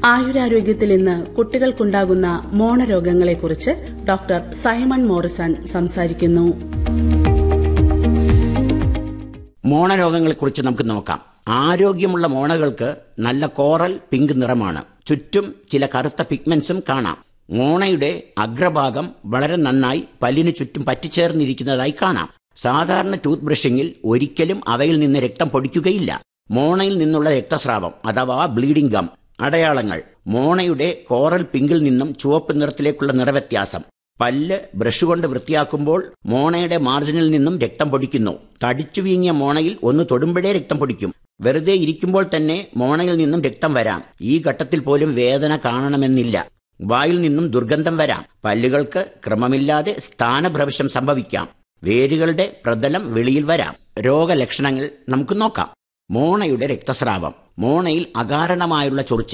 ആയുരാരോഗ്യത്തിൽ ഇന്ന് കുട്ടികൾക്കുണ്ടാകുന്ന മോണരോഗങ്ങളെക്കുറിച്ച് ഡോക്ടർ സൈമൺ മോറിസൺ സംസാരിക്കുന്നു മോണരോഗങ്ങളെക്കുറിച്ച് നമുക്ക് നോക്കാം ആരോഗ്യമുള്ള മോണകൾക്ക് നല്ല കോറൽ പിങ്ക് നിറമാണ് ചുറ്റും ചില കറുത്ത പിഗ്മെന്റ്സും കാണാം മോണയുടെ അഗ്രഭാഗം വളരെ നന്നായി പല്ലിന് ചുറ്റും പറ്റിച്ചേർന്നിരിക്കുന്നതായി കാണാം സാധാരണ ടൂത്ത് ബ്രഷിങ്ങിൽ ഒരിക്കലും അവയിൽ നിന്ന് രക്തം പൊടിക്കുകയില്ല മോണയിൽ നിന്നുള്ള രക്തസ്രാവം അഥവാ ബ്ലീഡിംഗ് ഗം അടയാളങ്ങൾ മോണയുടെ കോറൽ പിങ്കിൽ നിന്നും ചുവപ്പ് നിറത്തിലേക്കുള്ള നിറവ്യത്യാസം പല്ല് ബ്രഷ് കൊണ്ട് വൃത്തിയാക്കുമ്പോൾ മോണയുടെ മാർജിനിൽ നിന്നും രക്തം പൊടിക്കുന്നു തടിച്ചു വീങ്ങിയ മോണയിൽ ഒന്ന് തൊടുമ്പോഴേ രക്തം പൊടിക്കും വെറുതെ ഇരിക്കുമ്പോൾ തന്നെ മോണയിൽ നിന്നും രക്തം വരാം ഈ ഘട്ടത്തിൽ പോലും വേദന കാണണമെന്നില്ല വായിൽ നിന്നും ദുർഗന്ധം വരാം പല്ലുകൾക്ക് ക്രമമില്ലാതെ സ്ഥാനഭ്രംശം സംഭവിക്കാം വേരുകളുടെ പ്രതലം വെളിയിൽ വരാം രോഗലക്ഷണങ്ങൾ നമുക്ക് നോക്കാം മോണയുടെ രക്തസ്രാവം മോണയിൽ അകാരണമായുള്ള ചൊറിച്ചിൽ